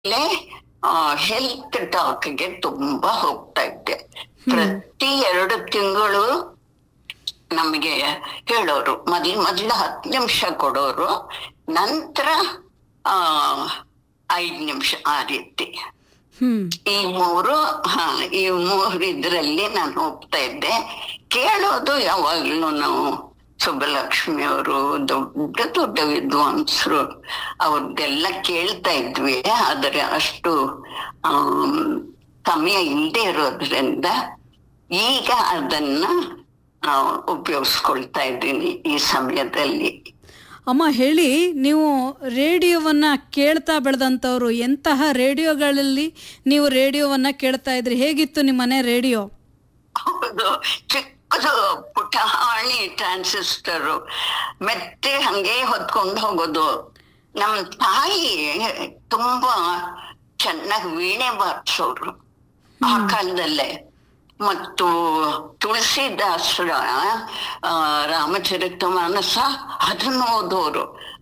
health ಟಾಕ್ಗೆ ತುಂಬಾ ಹೋಗ್ತಾ ಇದ್ದೆ ಪ್ರತಿ ಎರಡು ತಿಂಗಳು ನಮಗೆ ಹೇಳೋರು ಮೊದ್ಲು ಮೊದ್ಲು ಹತ್ತು ನಿಮಿಷ ಕೊಡೋರು ನಂತರ ಆ ಐದ್ ನಿಮಿಷ ಆ ರೀತಿ ಹ್ಮ್ ಈ ಮೂರು ಹಾ ಈ ಮೂರು ಇದ್ರಲ್ಲಿ ನಾನು ಹೋಗ್ತಾ ಇದ್ದೆ ಕೇಳೋದು ಯಾವಾಗ್ಲೂ ನಾವು ಸುಬ್ಬಲಕ್ಷ್ಮಿ ಅವರು ದೊಡ್ಡ ದೊಡ್ಡ ವಿದ್ವಾಂಸರು ಅವ್ರದ್ದೆಲ್ಲ ಕೇಳ್ತಾ ಇದ್ವಿ ಆದರೆ ಅಷ್ಟು ಆಮ್, ಸಮಯ ಇಲ್ಲದೆ ಇರೋದ್ರಿಂದ ಈಗ ಅದನ್ನ ಆ, ಉಪಯೋಗಿಸ್ಕೊಳ್ತಾ ಇದ್ದೀನಿ ಈ ಸಮಯದಲ್ಲಿ ಅಮ್ಮ ಹೇಳಿ ನೀವು ರೇಡಿಯೋವನ್ನ ಕೇಳ್ತಾ ಬೆಳೆದಂಥವ್ರು ಎಂತಹ ರೇಡಿಯೋಗಳಲ್ಲಿ ನೀವು ರೇಡಿಯೋವನ್ನ ಕೇಳ್ತಾ ಇದ್ರಿ ಹೇಗಿತ್ತು ನಿಮ್ಮ ಮನೆ ರೇಡಿಯೋ ಹೌದು ಚಿಕ್ಕದು ಪುಟಾಣಿ ಟ್ರಾನ್ಸಿಸ್ಟರು ಮೆತ್ತೆ ಹಂಗೆ ಹೊತ್ಕೊಂಡು ಹೋಗೋದು ನಮ್ಮ ತಾಯಿ ತುಂಬಾ ಚೆನ್ನಾಗಿ ವೀಣೆ ಬಾರಿಸೋರು ಆ ಕಾಲದಲ್ಲೇ ಮತ್ತು ತುಳಸಿದಾಸರ ಆ, ರಾಮಚರಿತ ಮಾನಸ ಅದನ್ನು ಓದೋರು